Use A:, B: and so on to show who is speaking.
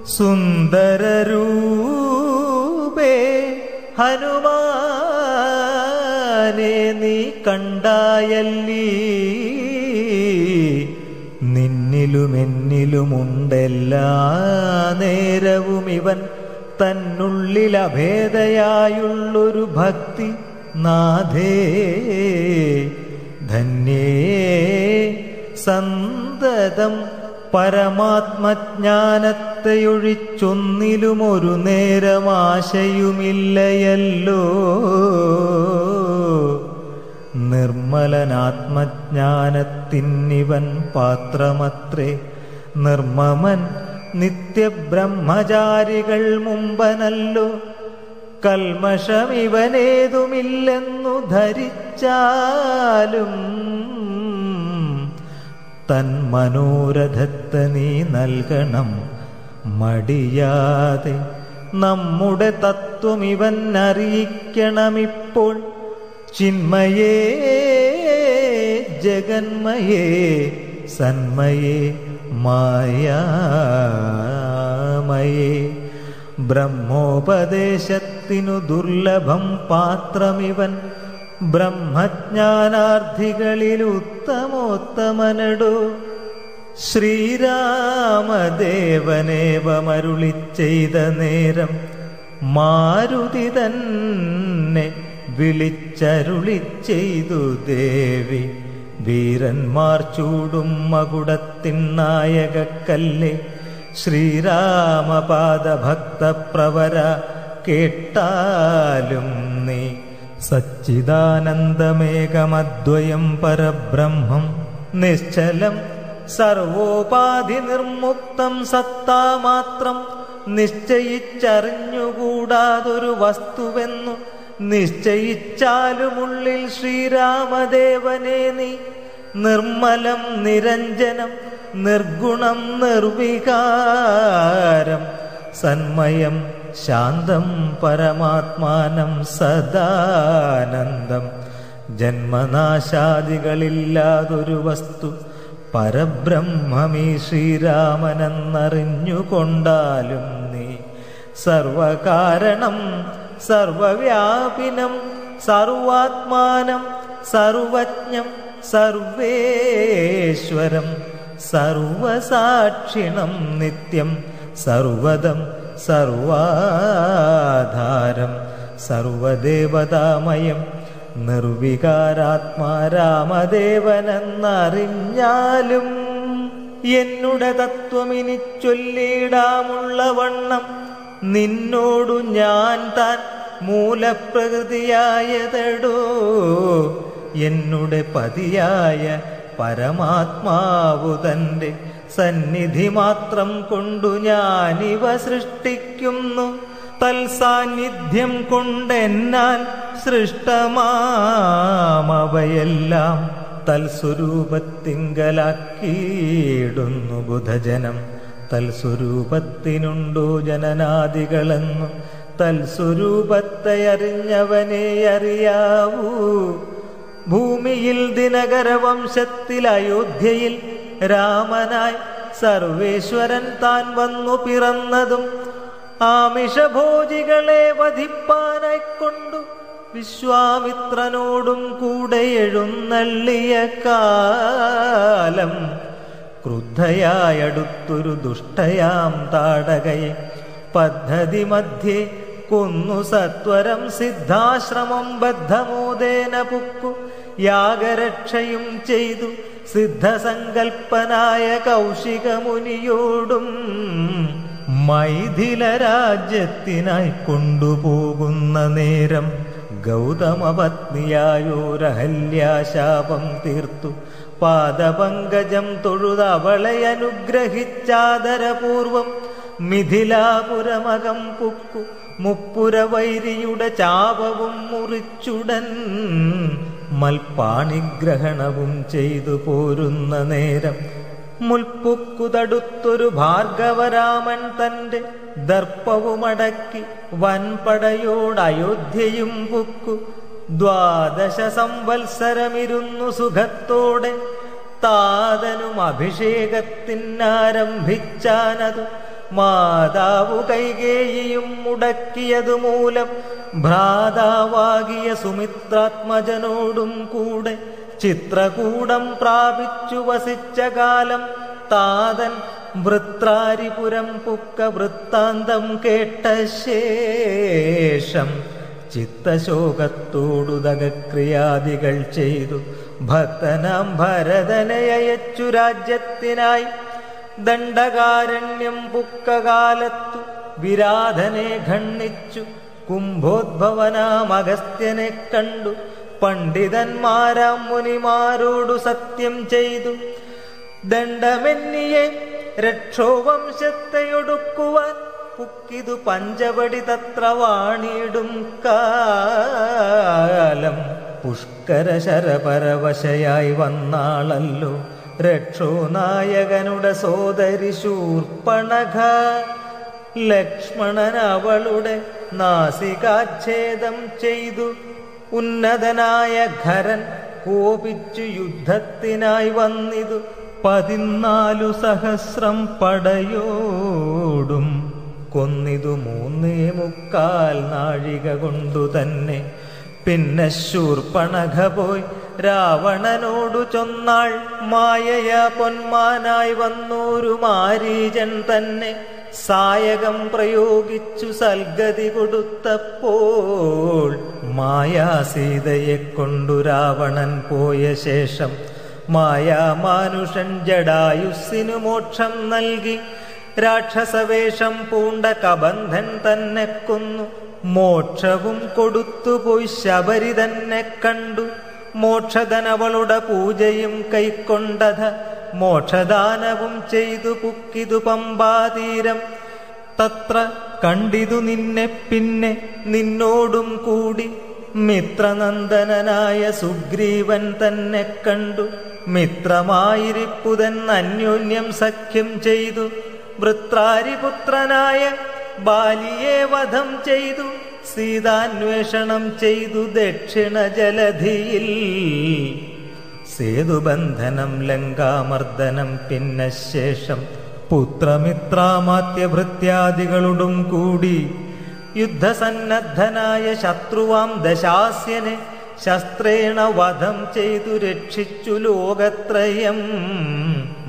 A: സുന്ദരരൂപേ ഹനുമാനെ നീ കണ്ടായല്ലീ നിന്നിലുമെന്നിലുമുണ്ടെല്ലാ നേരവും ഇവൻ തന്നുള്ളിൽ അഭേദയായുള്ളൊരു ഭക്തി നാഥേ ധന്യേ സന്തതം പരമാത്മജ്ഞാനത്തെയൊഴിച്ചൊന്നിലും ഒരു നേരം ആശയുമില്ലയല്ലോ നിർമ്മലനാത്മജ്ഞാനത്തിന്നിവൻ പാത്രമത്രേ നിർമ്മമൻ നിത്യബ്രഹ്മചാരികൾ മുമ്പനല്ലോ കൽമഷമിവനേതുമില്ലെന്നു ധരിച്ചാലും തൻ മനോരഥത്തെ നീ നൽകണം മടിയാതെ നമ്മുടെ തത്വം ഇവൻ അറിയിക്കണമിപ്പോൾ ചിന്മയേ ജഗന്മയേ സന്മയേ മായാമയേ ബ്രഹ്മോപദേശത്തിനു ദുർലഭം പാത്രമിവൻ ബ്രഹ്മജ്ഞാനാർത്ഥികളിൽ ഉത്തമോത്തമനടോ ശ്രീരാമദേവനേവമരുളി ചെയ്ത നേരം മാരുതി തന്നെ വിളിച്ചരുളി ചെയ്തു ദേവി വീരന്മാർ ചൂടും മകുടത്തിൻ നായകക്കല്ലേ ശ്രീരാമപാദഭക്തപ്രവര കേട്ടാലും നീ സച്ചിദാനന്ദമേകമദ്വയം പരബ്രഹ്മം നിശ്ചലം സർവോപാധി നിർമുക്തം സത്താമാത്രം നിശ്ചയിച്ചറിഞ്ഞുകൂടാതൊരു വസ്തുവെന്നു നിശ്ചയിച്ചാലുമുള്ളിൽ ശ്രീരാമദേവനെ നീ നിർമ്മലം നിരഞ്ജനം നിർഗുണം നിർവികാരം സന്മയം ശാന്തം പരമാത്മാനം സദാനന്ദം ജന്മനാശാദികളില്ലാതൊരു വസ്തു പരബ്രഹ്മമീ ശ്രീരാമനെന്നറിഞ്ഞുകൊണ്ടാലും നീ സർവകാരണം സർവവ്യാപിനം സർവാത്മാനം സർവജ്ഞം സർവേശ്വരം സർവസാക്ഷിണം നിത്യം സർവദം സർവാധാരം സർവദേവതാമയം നിർവികാരാത്മാരാമദേവനെന്നറിഞ്ഞാലും എന്നുടെ തത്വമിനി ചൊല്ലിടാമുള്ള വണ്ണം നിന്നോടു ഞാൻ താൻ മൂലപ്രകൃതിയായതടോ എന്നുടെ പതിയായ പരമാത്മാവു തന്റെ സന്നിധി മാത്രം കൊണ്ടു ഞാനിവ സൃഷ്ടിക്കുന്നു തൽസാന്നിധ്യം കൊണ്ടെന്നാൽ സൃഷ്ടമാമവയെല്ലാം തൽസ്വരൂപത്തിങ്കലാക്കിയിടുന്നു ബുധജനം തൽസ്വരൂപത്തിനുണ്ടോ ജനനാദികളെന്നു തൽസ്വരൂപത്തെ അറിഞ്ഞവനെ അറിയാവൂ ഭൂമിയിൽ ദിനകര വംശത്തിൽ അയോധ്യയിൽ രാമനായി സർവേശ്വരൻ താൻ വന്നു പിറന്നതും ആമിഷഭോജികളെ വധിപ്പാനായി കൊണ്ടു വിശ്വാമിത്രനോടും കൂടെ എഴുന്നള്ളിയ കാലം ക്രുദ്ധയായടുത്തൊരു ദുഷ്ടയാം താടകയെ പദ്ധതി മധ്യേ കൊന്നു സത്വരം സിദ്ധാശ്രമം ബദ്ധമോദേന പുക്കു യാഗരക്ഷയും ചെയ്തു സിദ്ധസങ്കൽപ്പനായ കൗശിക മുനിയോടും മൈഥില രാജ്യത്തിനായി കൊണ്ടുപോകുന്ന നേരം ഗൗതമപത്നിയായോരഹല്യാശാപം തീർത്തു പാദപങ്കജം തൊഴുതവളെ അനുഗ്രഹിച്ചാദരപൂർവം മിഥിലാപുരമകം പുക്കു മുപ്പുരവൈരിയുടെ ചാപവും മുറിച്ചുടൻ മൽപ്പാണിഗ്രഹണവും ചെയ്തു പോരുന്ന നേരം മുൽപ്പുക്കു തടുത്തൊരു ഭാർഗവരാമൻ തന്റെ ദർപ്പവുമടക്കി വൻപടയോട് അയോധ്യയും പുക്കു ദ്വാദശ സംവത്സരമിരുന്നു സുഖത്തോടെ താതനും അഭിഷേകത്തിനാരംഭിച്ചാനതു മാതാവു കൈകേയിയും മുടക്കിയതു മൂലം ഭ്രാതാവാകിയ സുമിത്രാത്മജനോടും കൂടെ ചിത്രകൂടം പ്രാപിച്ചു വസിച്ച കാലം താതൻ വൃത്രാരിപുരം പുക്ക വൃത്താന്തം കേട്ട ശേഷം ചിത്തശോകത്തോടുതകക്രിയാദികൾ ചെയ്തു ഭക്തനാം ഭരതനെ അയച്ചു രാജ്യത്തിനായി ദണ്ഡകാരണ്യം പുക്കകാലത്തു വിരാധനെ ഖണ്ഡിച്ചു കുംഭോദ്ഭവനാം അഗസ്ത്യനെ കണ്ടു പണ്ഡിതന്മാരാം മുനിമാരോടു സത്യം ചെയ്തു ദണ്ഡമെന്നിയെ രക്ഷോവംശത്തെയൊടുക്കുവാൻ പുക്കിതു പഞ്ചവടി തത്ര വാണിടും കാലം പുഷ്കര ശരപരവശയായി വന്നാളല്ലോ രക്ഷോ നായകനുടെ സോദരി ശൂർപ്പണഘ ലക്ഷ്മണൻ അവളുടെ നാസികാച്ഛേദം ചെയ്തു ഉന്നതനായ ഖരൻ കോപിച്ചു യുദ്ധത്തിനായി വന്നിതു പതിനാലു സഹസ്രം പടയോടും കൊന്നിതു മൂന്നേ മുക്കാൽ നാഴിക കൊണ്ടു തന്നെ പിന്നെ ശൂർപ്പണഘ പോയി രാവണനോടു ചൊന്നാൾ മായയ പൊന്മാനായി വന്നോരു മാരീജൻ തന്നെ സായകം പ്രയോഗിച്ചു സൽഗതി കൊടുത്തപ്പോൾ മായാസീതയെ കൊണ്ടു രാവണൻ പോയ ശേഷം മായാമാനുഷൻ ജഡായുസ്സിനു മോക്ഷം നൽകി രാക്ഷസവേഷം പൂണ്ട കബന്ധൻ തന്നെ കൊന്നു മോക്ഷവും കൊടുത്തുപോയി ശബരി തന്നെ കണ്ടു മോക്ഷധനവളുടെ പൂജയും കൈക്കൊണ്ടത മോക്ഷദാനവും ചെയ്തു പുക്കിതു പമ്പാതീരം തത്ര കണ്ടിതു നിന്നെ പിന്നെ നിന്നോടും കൂടി മിത്രനന്ദനായ സുഗ്രീവൻ തന്നെ കണ്ടു മിത്രമായിരിപ്പുതൻ അന്യോന്യം സഖ്യം ചെയ്തു വൃത്രാരിപുത്രനായ ബാലിയെ വധം ചെയ്തു സീതാന്വേഷണം ചെയ്തു ദക്ഷിണ ജലധിയിൽ സേതുബന്ധനം ലങ്കാമർദ്ദനം പിന്നെ ശേഷം പുത്രമിത്രാമാത്യഭൃത്യാദികളോടും കൂടി യുദ്ധസന്നദ്ധനായ ശത്രുവാം ദശാസ്യനെ ശസ്ത്രേണ വധം ചെയ്തു രക്ഷിച്ചു ലോകത്രയം